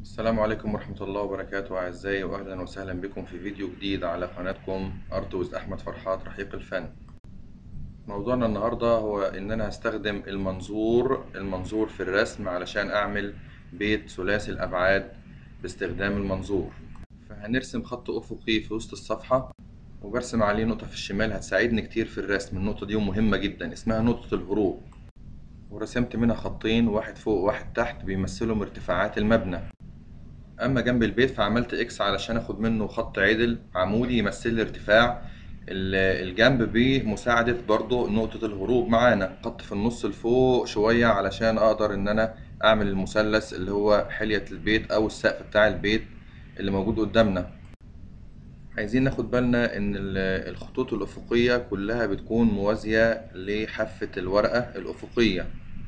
السلام عليكم ورحمة الله وبركاته أعزائي وأهلا وسهلا بكم في فيديو جديد على قناتكم أرتوز أحمد فرحات رحيق الفن موضوعنا النهاردة هو إن أنا هستخدم المنظور المنظور في الرسم علشان أعمل بيت ثلاثي الأبعاد باستخدام المنظور فهنرسم خط أفقي في وسط الصفحة وبرسم عليه نقطة في الشمال هتساعدني كتير في الرسم النقطة دي مهمة جدا اسمها نقطة الهروب ورسمت منها خطين واحد فوق وواحد تحت بيمثلوا ارتفاعات المبنى اما جنب البيت فعملت اكس علشان اخد منه خط عدل عمودي يمثل لي ارتفاع الجنب بمساعدة برضو نقطة الهروب معانا خط في النص لفوق شوية علشان اقدر ان انا اعمل المثلث اللي هو حلية البيت او السقف بتاع البيت اللي موجود قدامنا عايزين ناخد بالنا ان الخطوط الافقية كلها بتكون موازية لحافة الورقة الافقية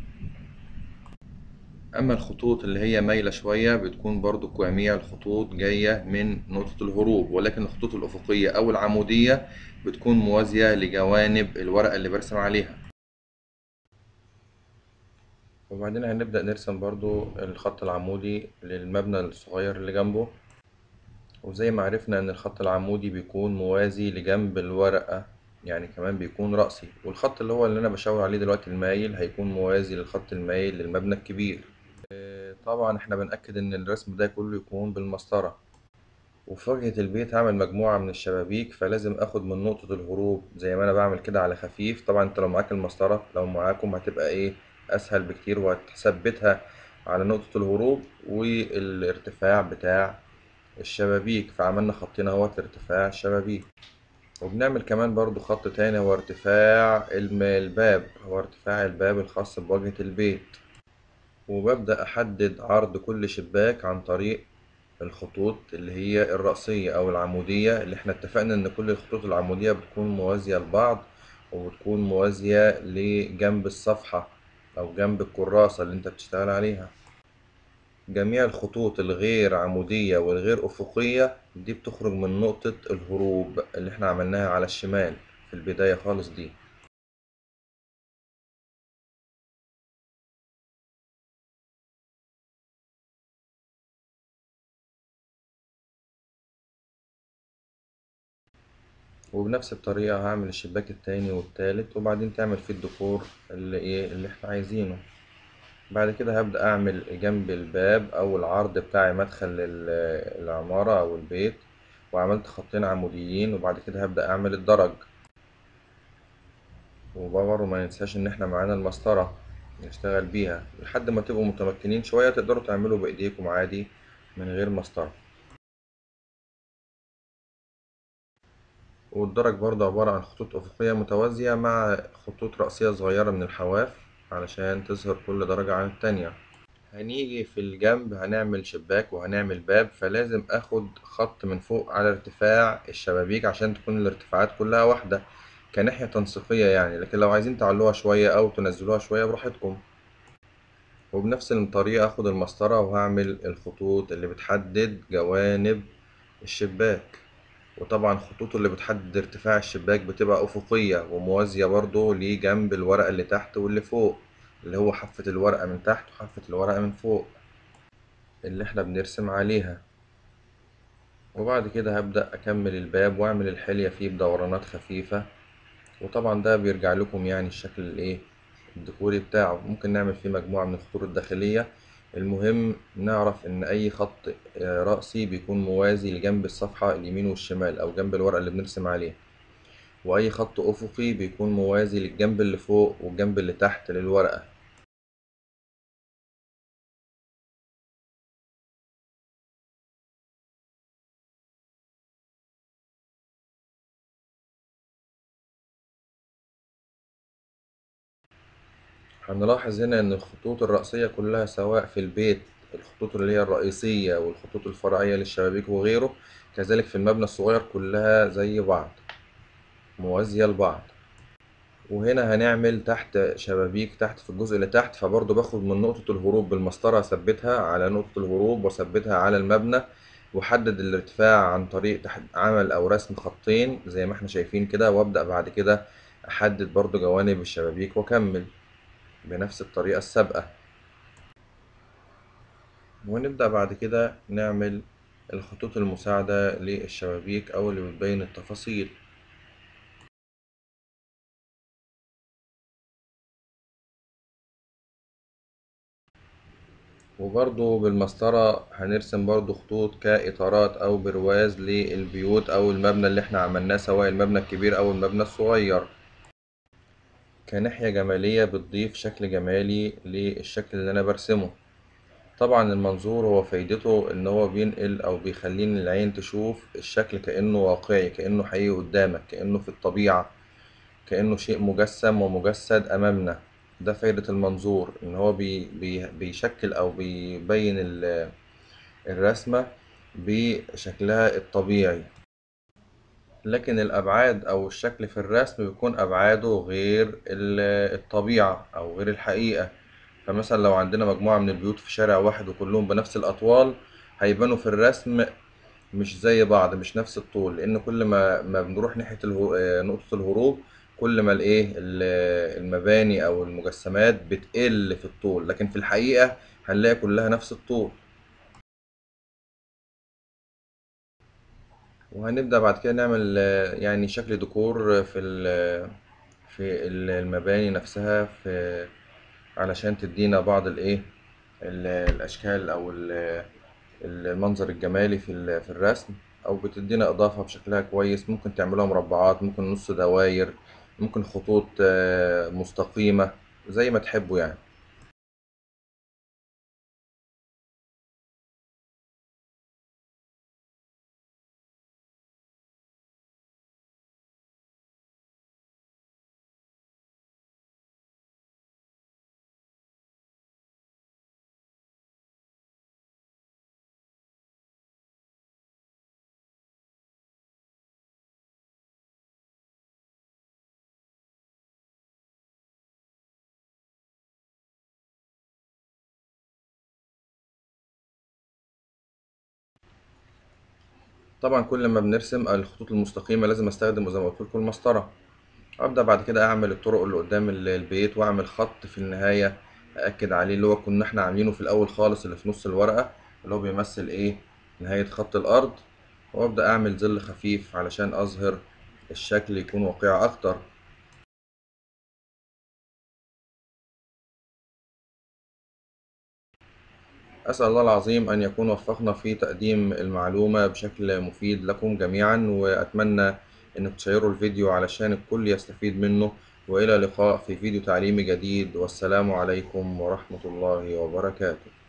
أما الخطوط اللي هي مايلة شوية بتكون برضو جميع الخطوط جاية من نقطة الهروب ولكن الخطوط الأفقية أو العمودية بتكون موازية لجوانب الورقة اللي برسم عليها وبعدين هنبدأ نرسم برضو الخط العمودي للمبنى الصغير اللي جنبه وزي ما عرفنا إن الخط العمودي بيكون موازي لجنب الورقة يعني كمان بيكون رأسي والخط اللي هو اللي أنا بشاور عليه دلوقتي المايل هيكون موازي للخط المايل للمبنى الكبير طبعا احنا بنأكد ان الرسم ده كله يكون بالمسطرة وفي واجهة البيت هعمل مجموعة من الشبابيك فلازم اخد من نقطة الهروب زي ما انا بعمل كده على خفيف طبعا انت لو معاك المسطرة لو معاكم هتبقى ايه اسهل بكتير وهتثبتها على نقطة الهروب والارتفاع بتاع الشبابيك فعملنا خطين اهوت لارتفاع الشبابيك وبنعمل كمان برضو خط تاني هو ارتفاع الباب هو ارتفاع الباب الخاص بواجهة البيت وببدأ أحدد عرض كل شباك عن طريق الخطوط اللي هي الرأسية أو العمودية اللي احنا اتفقنا إن كل الخطوط العمودية بتكون موازية لبعض وبتكون موازية لجنب الصفحة أو جنب الكراسة اللي انت بتشتغل عليها جميع الخطوط الغير عمودية والغير أفقية دي بتخرج من نقطة الهروب اللي احنا عملناها على الشمال في البداية خالص دي وبنفس الطريقة هعمل الشباك التاني والتالت وبعدين تعمل فيه الديكور اللي ايه اللي احنا عايزينه بعد كده هبدأ أعمل جنب الباب أو العرض بتاعي مدخل العمارة أو البيت وعملت خطين عموديين وبعد كده هبدأ أعمل الدرج وبرضه ما ننساش إن احنا معانا المسطرة نشتغل بيها لحد ما تبقوا متمكنين شوية تقدروا تعملوا بإيديكم عادي من غير مسطرة والدرج برضه عبارة عن خطوط أفقية متوازية مع خطوط رأسية صغيرة من الحواف علشان تظهر كل درجة عن التانية هنيجي في الجنب هنعمل شباك وهنعمل باب فلازم اخد خط من فوق على ارتفاع الشبابيك عشان تكون الارتفاعات كلها واحدة كناحية تنسيقية يعني لكن لو عايزين تعلوها شوية أو تنزلوها شوية براحتكم وبنفس الطريقة اخد المسطرة وهعمل الخطوط اللي بتحدد جوانب الشباك وطبعا الخطوط اللي بتحدد ارتفاع الشباك بتبقى أفقية وموازية برضو لجنب الورقة اللي تحت واللي فوق اللي هو حافة الورقة من تحت وحافة الورقة من فوق اللي احنا بنرسم عليها وبعد كده هبدأ أكمل الباب وأعمل الحلية فيه بدورانات خفيفة وطبعا ده بيرجع لكم يعني الشكل الايه الديكوري بتاعه ممكن نعمل فيه مجموعة من الخطوط الداخلية المهم نعرف إن أي خط رأسي بيكون موازي لجنب الصفحة اليمين والشمال أو جنب الورقة اللي بنرسم عليها وأي خط أفقي بيكون موازي للجنب اللي فوق والجنب اللي تحت للورقة هنلاحظ هنا إن الخطوط الرأسية كلها سواء في البيت الخطوط اللي هي الرئيسية والخطوط الفرعية للشبابيك وغيره كذلك في المبنى الصغير كلها زي بعض موازية لبعض وهنا هنعمل تحت شبابيك تحت في الجزء اللي تحت فبرضه باخد من نقطة الهروب بالمسطرة أثبتها على نقطة الهروب وأثبتها على المبنى وأحدد الارتفاع عن طريق عمل أو رسم خطين زي ما احنا شايفين كده وأبدأ بعد كده أحدد برضه جوانب الشبابيك وأكمل بنفس الطريقة السابقة ونبدأ بعد كده نعمل الخطوط المساعدة للشبابيك أو اللي بتبين التفاصيل وبرضو بالمسطرة هنرسم برضو خطوط كإطارات أو برواز للبيوت أو المبنى اللي احنا عملناه سواء المبنى الكبير أو المبنى الصغير كناحية جمالية بتضيف شكل جمالي للشكل اللي أنا برسمه طبعا المنظور هو فايدته إن هو بينقل أو بيخلين العين تشوف الشكل كأنه واقعي كأنه حقيقي قدامك كأنه في الطبيعة كأنه شيء مجسم ومجسد أمامنا ده فايدة المنظور إن هو بي بي بيشكل أو بيبين ال- الرسمة بشكلها الطبيعي لكن الأبعاد أو الشكل في الرسم بيكون أبعاده غير ال- الطبيعة أو غير الحقيقة فمثلا لو عندنا مجموعة من البيوت في شارع واحد وكلهم بنفس الأطوال هيبانوا في الرسم مش زي بعض مش نفس الطول لأن كل ما ما بنروح ناحية الهو... آه، نقطة الهروب كل ما الإيه ال- المباني أو المجسمات بتقل في الطول لكن في الحقيقة هنلاقي كلها نفس الطول وهنبدأ بعد كده نعمل آه، يعني شكل ديكور في ال- في ال- المباني نفسها في علشان تدينا بعض الإيه ال- الأشكال أو ال- المنظر الجمالي في ال- في الرسم أو بتدينا إضافة بشكلها كويس ممكن تعملوها مربعات ممكن نص دواير ممكن خطوط آه، مستقيمة زي ما تحبوا يعني طبعا كل ما بنرسم الخطوط المستقيمة لازم استخدم زي ما قلت لكم المسطرة أبدأ بعد كده أعمل الطرق اللي قدام ال- البيت وأعمل خط في النهاية أأكد عليه اللي هو كنا إحنا عاملينه في الأول خالص اللي في نص الورقة اللي هو بيمثل إيه نهاية خط الأرض وأبدأ أعمل ظل خفيف علشان أظهر الشكل يكون واقعي أكتر أسأل الله العظيم أن يكون وفقنا في تقديم المعلومة بشكل مفيد لكم جميعا وأتمنى أنك تشيروا الفيديو علشان الكل يستفيد منه وإلى اللقاء في فيديو تعليمي جديد والسلام عليكم ورحمة الله وبركاته